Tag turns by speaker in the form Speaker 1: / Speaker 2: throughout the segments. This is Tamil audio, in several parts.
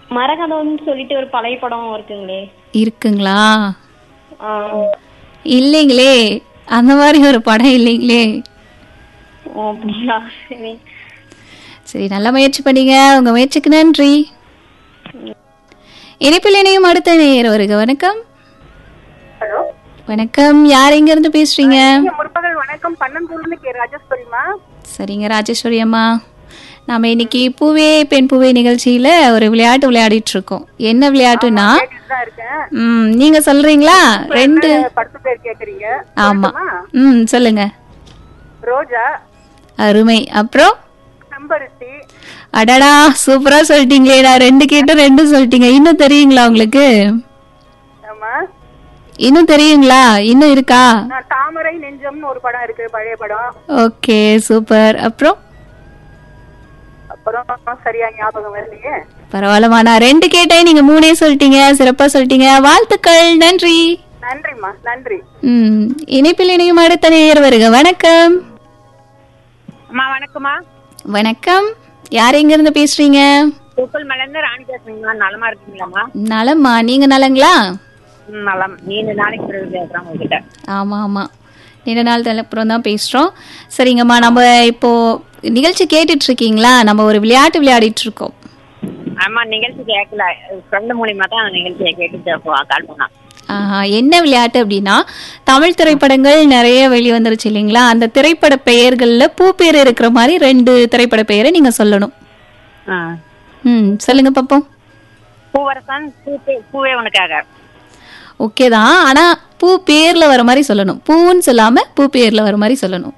Speaker 1: மரகதம்னு சொல்லிட்டு ஒரு பழைய படம் இருக்குங்களே
Speaker 2: இருக்குங்களா
Speaker 1: ஆ,
Speaker 2: இல்லைங்களே அந்த மாதிரி ஒரு படம் இல்லைங்களே
Speaker 1: ஓ, அப்படிங்களா சரி
Speaker 2: சரி நல்ல முயற்சி பண்ணீங்க உங்க முயற்சிக்கு நன்றி இணைப்பில் இணையும் அடுத்த நேயர் வருக வணக்கம்
Speaker 3: ஹலோ
Speaker 2: வணக்கம் யார் எங்க இருந்து பேசுறீங்க
Speaker 3: முற்பகல் வணக்கம் பன்னெண்டு கே ராஜேஸ்வரிமா
Speaker 2: சரிங்க ராஜேஸ்வரி அம்மா நாம இன்னைக்கு பூவே பெண் பூவே நிகழ்ச்சியில ஒரு விளையாட்டு விளையாடிட்டு இருக்கோம் என்ன விளையாட்டுனா
Speaker 3: கேட்டுட்டு தான் இருக்கேன்
Speaker 2: ம் நீங்க சொல்றீங்களா ரெண்டு
Speaker 3: பத்து பேர் கேக்குறீங்க
Speaker 2: ஆமா
Speaker 3: சொல்லட்டுமா?
Speaker 2: ம் சொல்லுங்க
Speaker 3: ரோஜா
Speaker 2: அருமை அப்புறம்
Speaker 3: செம்பருத்தி
Speaker 2: அடடா சூப்பரா சொல்லிட்டீங்களே நான் ரெண்டு கேட்டு ரெண்டும் சொல்லிட்டீங்க இன்னும் தெரியுங்களா உங்களுக்கு
Speaker 3: ஆமா
Speaker 2: இன்னும் தெரியுங்களா இன்னும் இருக்கா
Speaker 3: நான் தாமரை நெஞ்சம்னு ஒரு படம் இருக்கு பழைய படம்
Speaker 2: ஓகே சூப்பர் அப்புறம்
Speaker 3: அப்புறம் சரியா ஞாபகம் வரலையே
Speaker 2: பரவாயில்லம்மா நான் ரெண்டு கேட்டேன் நீங்க மூணே சொல்லிட்டீங்க சிறப்பா சொல்லிட்டீங்க வாழ்த்துக்கள் நன்றி
Speaker 3: நன்றிம்மா நன்றி
Speaker 2: ம் இணைப்பில் இணையும் அடுத்த நேயர் வருக வணக்கம்
Speaker 3: அம்மா வணக்கம்மா
Speaker 2: வணக்கம் யார் எங்க இருந்து பேசுறீங்க
Speaker 3: பூக்கள் மலர்ந்து ராணி பேசுறீங்களா நலமா இருக்கீங்களாம்மா
Speaker 2: நலம்மா நீங்க நலங்களா
Speaker 3: ம், நலம் நீண்ட நாளைக்கு பிறகு பேசுறேன் உங்ககிட்ட
Speaker 2: ஆமா ஆமா நீண்ட நாள் அப்புறம் தான் பேசுறோம் சரிங்கம்மா நம்ம இப்போ நிகழ்ச்சி கேட்டுட்டு இருக்கீங்களா நம்ம ஒரு விளையாட்டு விளையாடிட்டு இருக்கோம்
Speaker 3: ஆமா நிகழ்ச்சி கேட்கல ஃப்ரெண்டு மூலியமா தான் நிகழ்ச்சியை கேட்டுட்டு கால் பண்ணா
Speaker 2: ஆஹா, என்ன விளையாட்டு அப்படின்னா தமிழ் திரைப்படங்கள் நிறைய வெளிவந்துருச்சு இல்லைங்களா அந்த திரைப்பட பெயர்கள்ல பூ பேர் இருக்கிற மாதிரி ரெண்டு திரைப்பட பெயரை நீங்க சொல்லணும் ம் சொல்லுங்க பாப்போம்
Speaker 3: பூவரசன் பூவே பூவே உனக்காக
Speaker 2: ஓகே தான் ஆனா பூ பேர்ல வர மாதிரி சொல்லணும் பூன்னு சொல்லாம பூ பேர்ல வர மாதிரி சொல்லணும்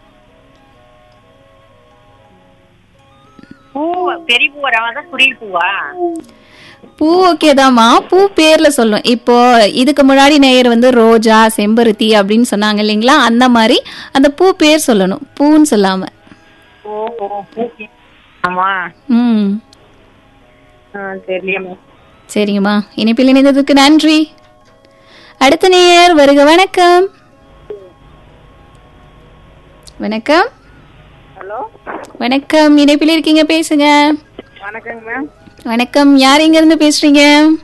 Speaker 3: பூ பெரிய பூ வராம குடில் பூவா
Speaker 2: பூ ஓகே தாம்மா பூ பேர்ல சொல்லும் இப்போ இதுக்கு முன்னாடி நேயர் வந்து ரோஜா செம்பருத்தி அப்படின்னு சொன்னாங்க இல்லைங்களா அந்த மாதிரி அந்த பூ பேர் சொல்லணும் பூன்னு சொல்லாம
Speaker 3: ஓஹோ பூ ஆமா
Speaker 2: ம்
Speaker 3: தெரியலையம்மா
Speaker 2: சரிங்கம்மா இணைப்பில் இணைந்ததுக்கு நன்றி அடுத்த நேயர் வருக வணக்கம் வணக்கம்
Speaker 3: ஹலோ
Speaker 2: வணக்கம் இணைப்பில் இருக்கீங்க பேசுங்க
Speaker 3: வணக்கங்க மேம்
Speaker 2: வணக்கம் யார் எங்க இருந்து பேசுறீங்க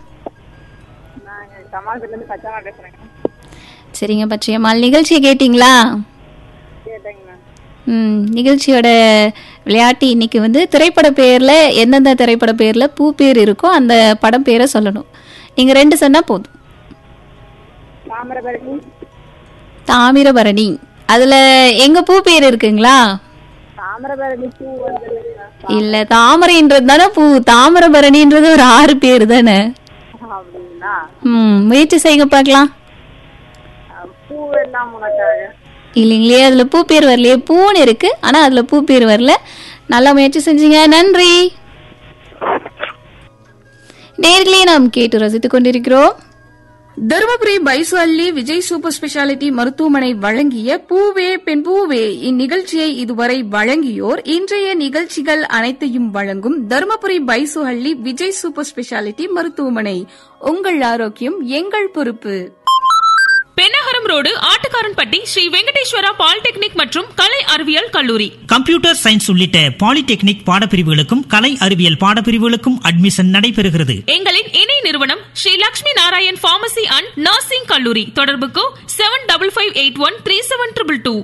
Speaker 3: நான் சமாளத்துலேருந்து பச்சாமா பேசுறேங்க
Speaker 2: சரிங்க பச்சையம்மாள் நிகழ்ச்சியை கேட்டிங்களா
Speaker 3: கேட்டேங்க மேம்
Speaker 2: ம் நிகழ்ச்சியோட விளையாட்டு இன்னைக்கு வந்து திரைப்பட பேர்ல எந்தெந்த திரைப்பட பேர்ல பூ பேர் இருக்கோ அந்த படம் பேரை சொல்லணும் நீங்க ரெண்டு சொன்னா போதும்
Speaker 3: தாமிரபரணி
Speaker 2: தாமிரபரணி அதுல எங்க பூ பேர் இருக்குங்களா
Speaker 3: தாமிரபரணி பூ வந்து
Speaker 2: இல்ல தாமரைன்றது தானே பூ தாமிரபரணின்றது ஒரு ஆறு பேர் தானே
Speaker 3: அப்படின்னா
Speaker 2: ம் முயற்சி செய்யுங்க பார்க்கலாம்
Speaker 3: பூ எல்லாம் உனக்காக
Speaker 2: இல்லைங்களே அதுல பூ பேர் வரலையே பூன்னு இருக்கு ஆனா அதுல பூ பேர் வரல நல்லா முயற்சி செஞ்சீங்க நன்றி நேர்களே நாம் கேட்டு ரசித்துக் கொண்டிருக்கிறோம்
Speaker 4: தருமபுரி பைசு அள்ளி விஜய் சூப்பர் ஸ்பெஷாலிட்டி மருத்துவமனை வழங்கிய பூவே பெண் பூவே இந்நிகழ்ச்சியை இதுவரை வழங்கியோர் இன்றைய நிகழ்ச்சிகள் அனைத்தையும் வழங்கும் தருமபுரி பைசு அள்ளி விஜய் சூப்பர் ஸ்பெஷாலிட்டி மருத்துவமனை உங்கள் ஆரோக்கியம் எங்கள் பொறுப்பு
Speaker 5: பெண்ணகரம் ரோடு ஆட்டுக்காரன்பட்டி ஸ்ரீ வெங்கடேஸ்வரா பாலிடெக்னிக் மற்றும் கலை அறிவியல் கல்லூரி
Speaker 6: கம்ப்யூட்டர் சயின்ஸ் உள்ளிட்ட பாலிடெக்னிக் பாடப்பிரிவுகளுக்கும் கலை அறிவியல் பாடப்பிரிவுகளுக்கும் அட்மிஷன் நடைபெறுகிறது
Speaker 5: எங்களின் இணை நிறுவனம் Shri Lakshmi Narayan pharmacy and nursing கல்லூரி தொடர்புக்கு seven double five eight one three seven triple two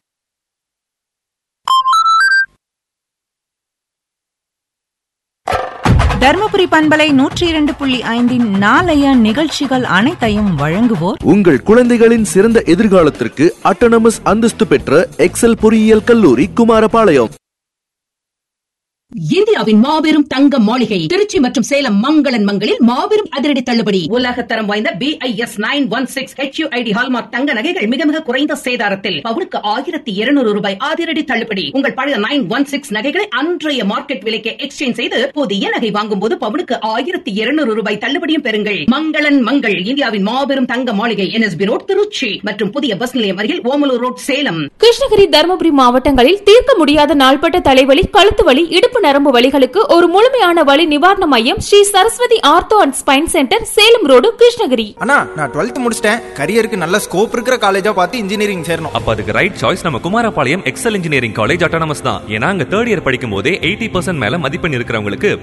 Speaker 7: Dharmapuri பண்பலை நூற்றி இரண்டு புள்ளி ஐந்தின் நாளைய நிகழ்ச்சிகள் அனைத்தையும் வழங்குவோர்
Speaker 8: உங்கள் குழந்தைகளின் சிறந்த எதிர்காலத்திற்கு அட்டனமஸ் அந்தஸ்து பெற்ற எக்ஸல் பொறியியல் கல்லூரி குமாரபாளையம்
Speaker 9: இந்தியாவின் மாபெரும் தங்க மாளிகை திருச்சி மற்றும் சேலம் மங்களன் மங்களில் மாபெரும் அதிரடி தள்ளுபடி உலகத்தரம் வாய்ந்த P I S nine one six H ID hallmark தங்க நகைகள் மிக மிக குறைந்த சேதாரத்தில் பவுனுக்கு ஆயிரத்தி இருநூறு ரூபாய் அதிரடி தள்ளுபடி உங்கள் பழைய நைன் ஒன் சிக்ஸ் நகைகளை அன்றைய மார்க்கெட் விலைக்கு எக்ஸ்சேஞ்ச் செய்து புதிய நகை வாங்கும் போது பவுனுக்கு ஆயிரத்தி இருநூறு ரூபாய் தள்ளுபடியும் பெறுங்கள் மங்களன் மங்கள் இந்தியாவின் மாபெரும் தங்க மாளிகை என்எஸ்பி ரோட் திருச்சி மற்றும் புதிய பஸ் நிலையம் அருகில் ஓமலூர் ரோட் சேலம்
Speaker 10: கிருஷ்ணகிரி தருமபுரி மாவட்டங்களில் தீர்க்க முடியாத நாள்பட்ட தலைவலி கழுத்து வலி இடுப்பு நரம்பு வலிகளுக்கு ஒரு முழுமையான வலி நிவாரண மையம் Shri Saraswathi ortho and spine centre Salem road Krishnagiri
Speaker 11: அண்ணா நான் டுவெல்த் முடிச்சிட்டேன் கரியருக்கு நல்ல ஸ்கோப் இருக்கிற காலேஜா பார்த்து இன்ஜினியரிங் சேரணும்
Speaker 12: அப்ப அதுக்கு ரைட் சாய்ஸ் நம்ம Kumarapalayam Excel engineering college autonomous தான் ஏன்னா அங்க தேர்ட் இயர் படிக்கும் போதே எயிட்டி பர்சன்ட் மேல மதிப்பெண் இருக்கிறவங்களுக்கு